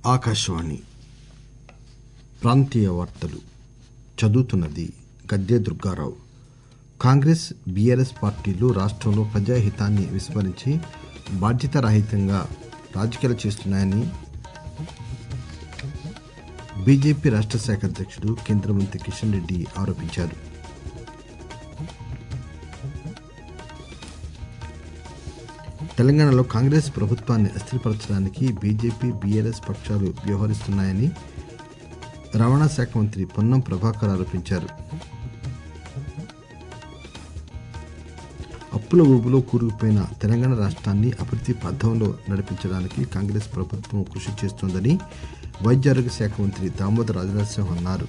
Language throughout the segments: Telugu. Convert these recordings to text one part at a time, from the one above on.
ఆకాశవాణి ప్రాంతీయ వార్తలు చదువుతున్నది గద్దె దుర్గారావు కాంగ్రెస్ బీఆర్ఎస్ పార్టీలు రాష్టంలో ప్రజాహితాన్ని విస్మరించి బాధ్యతారాహిత్యంగా రాజకీయాలు చేస్తున్నాయని బీజేపీ రాష్ట శాఖ అధ్యక్షుడు కేంద్ర మంత్రి కిషన్ రెడ్డి ఆరోపించారు తెలంగాణలో కాంగ్రెస్ ప్రభుత్వాన్ని అస్థిరపరచడానికి బీజేపీ బీఆర్ఎస్ పక్షాలు వ్యవహరిస్తున్నాయని రవాణా శాఖ మంత్రి పొన్నం ప్రభాకర్ ఆరోపించారు అప్పుల ఊబులో కూరుకుపోయిన తెలంగాణ రాష్ట్రాన్ని అభివృద్ది పథంలో నడిపించడానికి కాంగ్రెస్ ప్రభుత్వం కృషి చేస్తోందని వైద్యారోగ్య శాఖ మంత్రి దామోదర్ రాజనరసింహ అన్నారు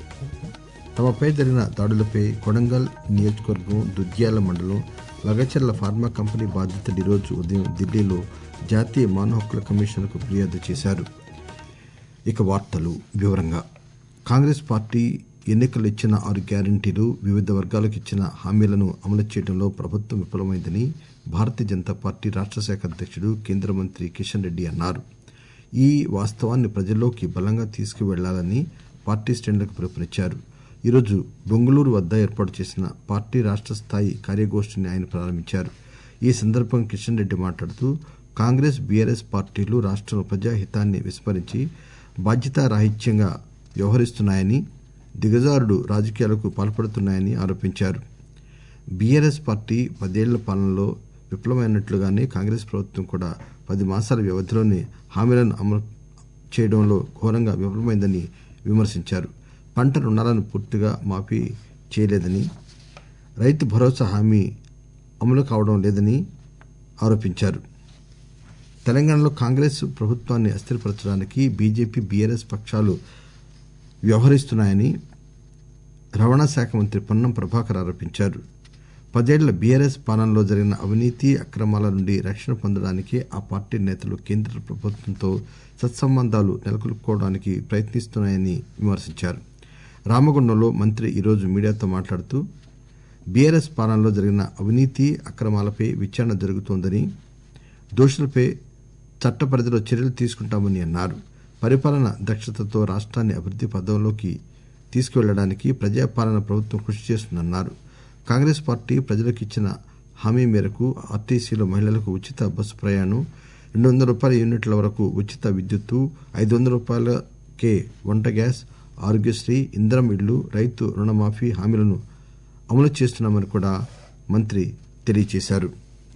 తమపై జరిగిన దాడులపై కొడంగల్ నియోజకవర్గం దుద్యాల మండలం లగచర్ల ఫార్మా కంపెనీ బాధితులు ఈరోజు ఉదయం ఢిల్లీలో జాతీయ మానవ హక్కుల కమిషన్కు ఫిర్యాదు చేశారు ఇక వార్తలు వివరంగా కాంగ్రెస్ పార్టీ ఎన్నికల్లో ఇచ్చిన ఆరు గ్యారంటీలు వివిధ వర్గాలకు ఇచ్చిన హామీలను అమలు చేయడంలో ప్రభుత్వం విఫలమైందని భారతీయ జనతా పార్టీ రాష్ట శాఖ అధ్యక్షుడు కేంద్ర మంత్రి కిషన్ రెడ్డి అన్నారు ఈ వాస్తవాన్ని ప్రజల్లోకి బలంగా తీసుకువెళ్లాలని పార్టీ శ్రేణులకు పిలుపునిచ్చారు ఈరోజు బెంగళూరు వద్ద ఏర్పాటు చేసిన పార్టీ రాష్ట స్థాయి కార్యగోష్ఠిని ఆయన ప్రారంభించారు ఈ సందర్భంగా కిషన్ రెడ్డి మాట్లాడుతూ కాంగ్రెస్ బీఆర్ఎస్ పార్టీలు రాష్టంలో ప్రజాహితాన్ని విస్మరించి బాధ్యతారాహిత్యంగా వ్యవహరిస్తున్నాయని దిగజారుడు రాజకీయాలకు పాల్పడుతున్నాయని ఆరోపించారు బీఆర్ఎస్ పార్టీ పదేళ్ల పాలనలో విఫలమైనట్లుగానే కాంగ్రెస్ ప్రభుత్వం కూడా పది మాసాల వ్యవధిలోనే హామీలను అమలు చేయడంలో ఘోరంగా విఫలమైందని విమర్శించారు పంట రుణాలను పూర్తిగా మాఫీ చేయలేదని రైతు భరోసా హామీ అమలు కావడం లేదని ఆరోపించారు తెలంగాణలో కాంగ్రెస్ ప్రభుత్వాన్ని అస్థిరపరచడానికి బీజేపీ బీఆర్ఎస్ పక్షాలు వ్యవహరిస్తున్నాయని రవాణా శాఖ మంత్రి పొన్నం ప్రభాకర్ ఆరోపించారు పదేళ్ల బీఆర్ఎస్ పాలనలో జరిగిన అవినీతి అక్రమాల నుండి రక్షణ పొందడానికి ఆ పార్టీ నేతలు కేంద్ర ప్రభుత్వంతో సత్సంబంధాలు నెలకొల్పుకోవడానికి ప్రయత్నిస్తున్నాయని విమర్శించారు రామగుండంలో మంత్రి ఈరోజు మీడియాతో మాట్లాడుతూ బీఆర్ఎస్ పాలనలో జరిగిన అవినీతి అక్రమాలపై విచారణ జరుగుతోందని దోషులపై చట్ట పరిధిలో చర్యలు తీసుకుంటామని అన్నారు పరిపాలన దక్షతతో రాష్ట్రాన్ని అభివృద్ది పథంలోకి తీసుకువెళ్లడానికి ప్రజాపాలన ప్రభుత్వం కృషి చేస్తుందన్నారు కాంగ్రెస్ పార్టీ ప్రజలకు ఇచ్చిన హామీ మేరకు ఆర్టీసీలో మహిళలకు ఉచిత బస్సు ప్రయాణం రెండు వందల రూపాయల యూనిట్ల వరకు ఉచిత విద్యుత్తు ఐదు వందల రూపాయలకే వంట గ్యాస్ ఆరోగ్యశ్రీ ఇంధనం ఇళ్లు రైతు రుణమాఫీ హామీలను అమలు చేస్తున్నామని కూడా మంత్రి తెలియజేశారు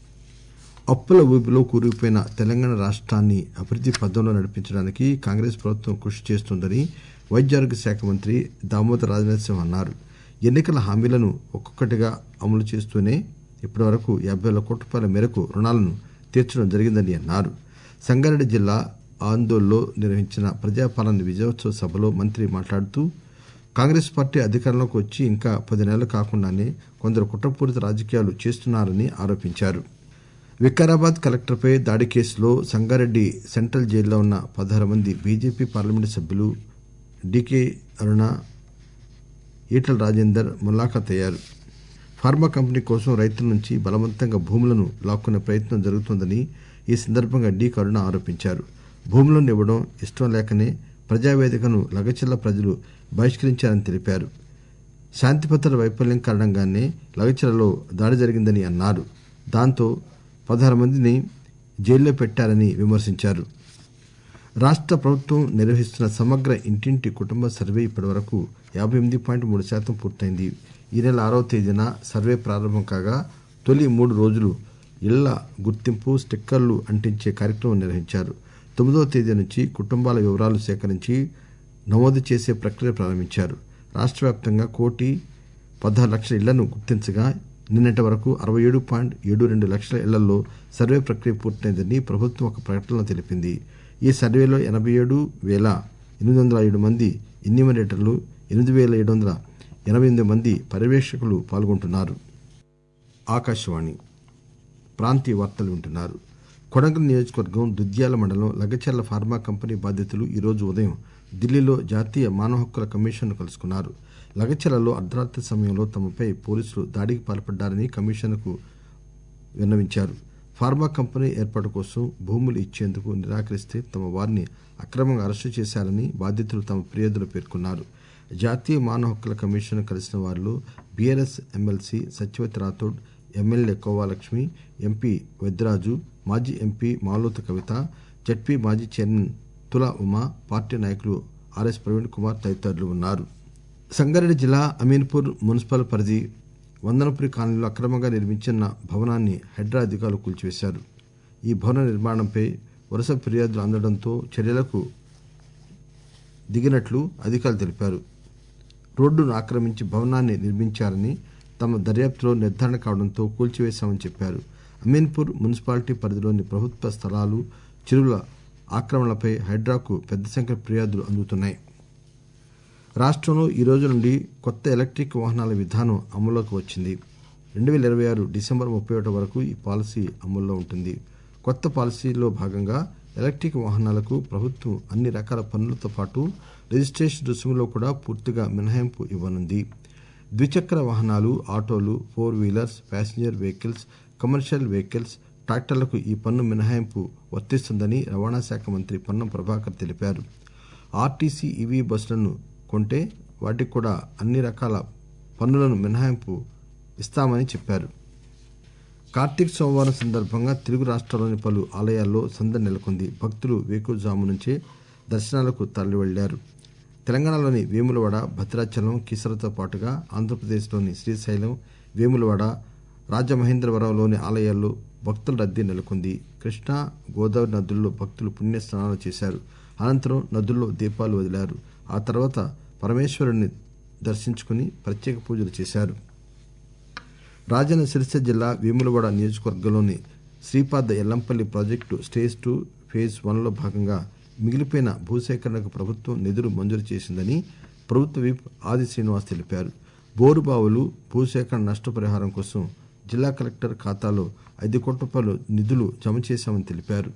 అప్పుల ఊబిలో కూరుకుపోయిన తెలంగాణ రాష్ట్రాన్ని అభివృద్ది పథంలో నడిపించడానికి కాంగ్రెస్ ప్రభుత్వం కృషి చేస్తోందని వైద్యారోగ్య శాఖ మంత్రి దామోదర్ రాజనరసింహ అన్నారు ఎన్నికల హామీలను ఒక్కొక్కటిగా అమలు చేస్తూనే ఇప్పటివరకు యాబై వేల కోట్ల రూపాయల మేరకు రుణాలను తీర్చడం జరిగిందని అన్నారు సంగారెడ్డి జిల్లా ఆందోళనలో నిర్వహించిన ప్రజాపాలన విజయోత్సవ సభలో మంత్రి మాట్లాడుతూ కాంగ్రెస్ పార్టీ అధికారంలోకి వచ్చి ఇంకా పది నెలలు కాకుండానే కొందరు కుట్రపూరిత రాజకీయాలు చేస్తున్నారని ఆరోపించారు వికారాబాద్ కలెక్టర్పై దాడి కేసులో సంగారెడ్డి సెంట్రల్ జైల్లో ఉన్న పదహారు మంది బీజేపీ పార్లమెంటు సభ్యులు డీకే అరుణ ఈటల రాజేందర్ ములాఖత్ అయ్యారు ఫార్మా కంపెనీ కోసం రైతుల నుంచి బలవంతంగా భూములను లాక్కునే ప్రయత్నం జరుగుతోందని ఈ సందర్భంగా డి కరుణ ఆరోపించారు భూములను ఇవ్వడం ఇష్టం లేకనే ప్రజావేదికను లగచిల్ల ప్రజలు బహిష్కరించారని తెలిపారు శాంతి భద్రతల వైఫల్యం కారణంగానే లగచిలలో దాడి జరిగిందని అన్నారు దాంతో పదహారు మందిని జైల్లో పెట్టారని విమర్శించారు రాష్ట ప్రభుత్వం నిర్వహిస్తున్న సమగ్ర ఇంటింటి కుటుంబ సర్వే ఇప్పటివరకు యాబై ఎనిమిది పాయింట్ మూడు శాతం పూర్తయింది ఈ నెల ఆరవ తేదీన సర్వే ప్రారంభం కాగా తొలి మూడు రోజులు ఇళ్ల గుర్తింపు స్టిక్కర్లు అంటించే కార్యక్రమం నిర్వహించారు తొమ్మిదవ తేదీ నుంచి కుటుంబాల వివరాలు సేకరించి నమోదు చేసే ప్రక్రియ ప్రారంభించారు రాష్ట్ర వ్యాప్తంగా కోటి పదహారు లక్షల ఇళ్లను గుర్తించగా నిన్నటి వరకు అరవై ఏడు పాయింట్ ఏడు రెండు లక్షల ఇళ్లలో సర్వే ప్రక్రియ పూర్తయిందని ప్రభుత్వం ఒక ప్రకటనలో తెలిపింది ఈ సర్వేలో ఎనభై ఏడు వేల ఎనిమిది వందల ఏడు మంది ఎన్యూమరేటర్లు ఎనిమిది వేల ఏడు వందల ఎనభై ఎనిమిది మంది పర్యవేక్షకులు పాల్గొంటున్నారు ఆకాశవాణి ప్రాంతీయ వార్తలు వింటున్నారు కొడంగల్ నియోజకవర్గం దుద్యాల మండలం లగచర్ల ఫార్మా కంపెనీ బాధితులు ఈరోజు ఉదయం ఢిల్లీలో జాతీయ మానవ హక్కుల కమిషన్ను కలుసుకున్నారు లగచర్లలో అర్ధరాత్రి సమయంలో తమపై పోలీసులు దాడికి పాల్పడ్డారని కమిషన్కు విన్నవించారు ఫార్మా కంపెనీ ఏర్పాటు కోసం భూములు ఇచ్చేందుకు నిరాకరిస్తే తమ వారిని అక్రమంగా అరెస్టు చేశారని బాధితులు తమ ఫిర్యాదులో పేర్కొన్నారు జాతీయ మానవ హక్కుల కమిషన్ కలిసిన వారిలో BRS MLC Satyavathi Rathod MLA Kovalakshmi MP Vedraju మాజీ ఎంపీ మాలోతు కవిత జడ్పీ మాజీ చైర్మన్ తులా ఉమా పార్టీ నాయకులు ఆర్ఎస్ ప్రవీణ్ కుమార్ తదితరులు ఉన్నారు సంగారెడ్డి జిల్లా అమీన్పూర్ మున్సిపల్ పరిధి వందనపురి కాలనీలో అక్రమంగా నిర్మించిన భవనాన్ని హెడ్రా అధికారులు కూల్చివేశారు ఈ భవన నిర్మాణంపై వరుస ఫిర్యాదులు అందడంతో చర్యలకు దిగినట్లు అధికారులు తెలిపారు రోడ్డును ఆక్రమించి భవనాన్ని నిర్మించారని తమ దర్యాప్తులో నిర్ధారణ కావడంతో కూల్చివేశామని చెప్పారు అమీన్పూర్ మున్సిపాలిటీ పరిధిలోని ప్రభుత్వ స్థలాలు చెరువుల ఆక్రమణలపై హైడ్రాకు పెద్ద సంఖ్యలో ఫిర్యాదులు అందుతున్నాయి రాష్టంలో ఈ రోజు నుండి కొత్త ఎలక్ట్రిక్ వాహనాల విధానం అమల్లోకి వచ్చింది రెండు వేల ఇరవై ఆరు డిసెంబర్ ముప్పై ఒకటి వరకు ఈ పాలసీ అమల్లో ఉంటుంది కొత్త పాలసీలో భాగంగా ఎలక్ట్రిక్ వాహనాలకు ప్రభుత్వం అన్ని రకాల పన్నులతో పాటు రిజిస్ట్రేషన్ రుసుములో కూడా పూర్తిగా మినహాయింపు ఇవ్వనుంది ద్విచక్ర వాహనాలు ఆటోలు four wheelers passenger vehicles commercial vehicles ట్రాక్టర్లకు ఈ పన్ను మినహాయింపు వర్తిస్తుందని రవాణా శాఖ మంత్రి పొన్నం ప్రభాకర్ తెలిపారు ఆర్టీసీ ఈవీ బస్సులను కొంటే వాటికి కూడా అన్ని రకాల పన్నులను మినహాయింపు ఇస్తామని చెప్పారు కార్తీక సోమవారం సందర్భంగా తెలుగు రాష్ట్రాల్లోని పలు ఆలయాల్లో సందడి నెలకొంది భక్తులు వేకువజాము నుంచే దర్శనాలకు తరలివెళ్లారు తెలంగాణలోని వేములవాడ భద్రాచలం కిసరతో పాటుగా ఆంధ్రప్రదేశ్లోని శ్రీశైలం వేములవాడ రాజమహేంద్రవరంలోని ఆలయాల్లో భక్తుల రద్దీ నెలకొంది కృష్ణా గోదావరి నదుల్లో భక్తులు పుణ్యస్నానాలు చేశారు అనంతరం నదుల్లో దీపాలు వదిలారు ఆ తర్వాత పరమేశ్వరుని దర్శించుకుని ప్రత్యేక పూజలు చేశారు రాజన్న సిరిసిల్ల జిల్లా వేములవాడ నియోజకవర్గంలోని Sripada Yellampalli project stage two phase వన్లో భాగంగా మిగిలిపోయిన భూసేకరణకు ప్రభుత్వం నిధులు మంజూరు చేసిందని ప్రభుత్వ విప్ ఆది శ్రీనివాస్ తెలిపారు బోరుబావులు భూసేకరణ నష్టపరిహారం కోసం జిల్లా కలెక్టర్ ఖాతాలో ఐదు కోట్ల రూపాయలు నిధులు జమ చేశామని తెలిపారు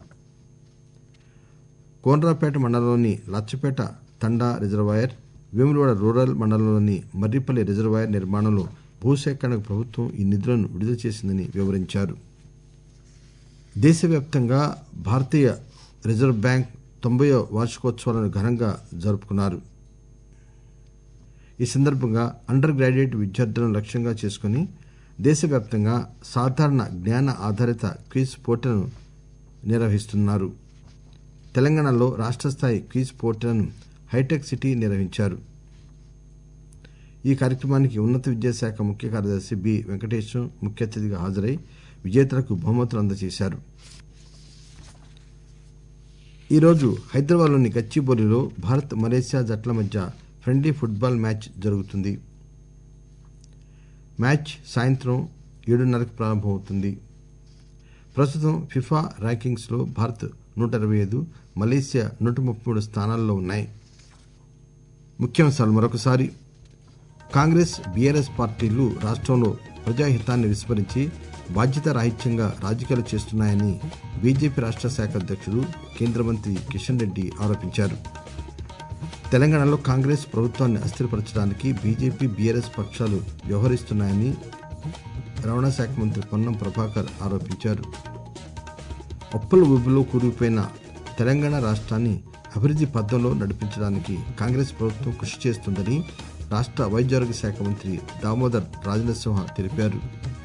కోనరాపేట మండలంలోని లచ్చపేట తండా రిజర్వాయర్ వేములవాడ రూరల్ మండలంలోని మర్రిపల్లి రిజర్వాయర్ నిర్మాణంలో భూసేకరణకు ప్రభుత్వం ఈ నిధులను విడుదల చేసిందని వివరించారు దేశవ్యాప్తంగా భారతీయ రిజర్వ్ బ్యాంక్ తొంభయో వార్షికోత్సవాలను ఘనంగా జరుపుకున్నారు ఈ సందర్భంగా అండర్ గ్రాడ్యుయేట్ విద్యార్థులను లక్ష్యంగా చేసుకుని దేశవ్యాప్తంగా సాధారణ జ్ఞాన ఆధారిత క్విజ్ పోటీలను నిర్వహిస్తున్నారు తెలంగాణలో రాష్ట్ర స్థాయి క్విజ్ పోటీలను హైటెక్ సిటీ నిర్వహించారు ఈ కార్యక్రమానికి ఉన్నత విద్యాశాఖ ముఖ్య కార్యదర్శి బి వెంకటేశం ముఖ్య అతిథిగా హాజరై విజేతలకు బహుమతులు అందజేశారు ఈరోజు హైదరాబాద్లోని గచ్చిబౌలిలో భారత్ మలేసియా జట్ల మధ్య ఫ్రెండ్లీ ఫుట్బాల్ మ్యాచ్ జరుగుతుంది మ్యాచ్ సాయంత్రం ఏడున్నరకు ప్రారంభమవుతుంది ప్రస్తుతం ఫిఫా ర్యాంకింగ్స్లో భారత్ నూట ఇరవై ఐదు మలేసియా నూట ముప్పై మూడు స్థానాల్లో ఉన్నాయి ముఖ్యాంశాలు మరొకసారి కాంగ్రెస్ బీఆర్ఎస్ పార్టీలు రాష్ట్రంలో ప్రజాహితాన్ని విస్మరించి బాధ్యతారాహిత్యంగా రాజకీయాలు చేస్తున్నాయని బీజేపీ రాష్ట్ర శాఖ అధ్యక్షుడు కేంద్ర మంత్రి కిషన్ రెడ్డి ఆరోపించారు తెలంగాణలో కాంగ్రెస్ ప్రభుత్వాన్ని అస్థిరపరచడానికి బీజేపీ బీఆర్ఎస్ పక్షాలు వ్యవహరిస్తున్నాయని రవాణా శాఖ మంత్రి పొన్నం ప్రభాకర్ ఆరోపించారు అప్పుల ఊబిలో కూరుకుపోయిన తెలంగాణ రాష్ట్రాన్ని అభివృద్ది పథంలో నడిపించడానికి కాంగ్రెస్ ప్రభుత్వం కృషి చేస్తుందని రాష్ట్ర వైద్యారోగ్య శాఖ మంత్రి దామోదర్ రాజనరసింహ తెలిపారు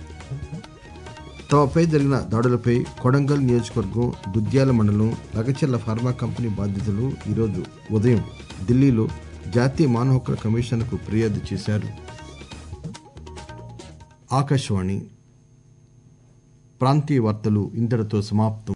తమపై జరిగిన దాడులపై కొడంగల్ నియోజకవర్గం దుద్యాల మండలం లగచెర్ల ఫార్మా కంపెనీ బాధితులు ఈరోజు ఉదయం ఢిల్లీలో జాతీయ మానవ హక్కుల కమిషన్కు ఫిర్యాదు చేశారు ఆకాశవాణి ప్రాంతీయ వార్తలు ఇంతటితో సమాప్తం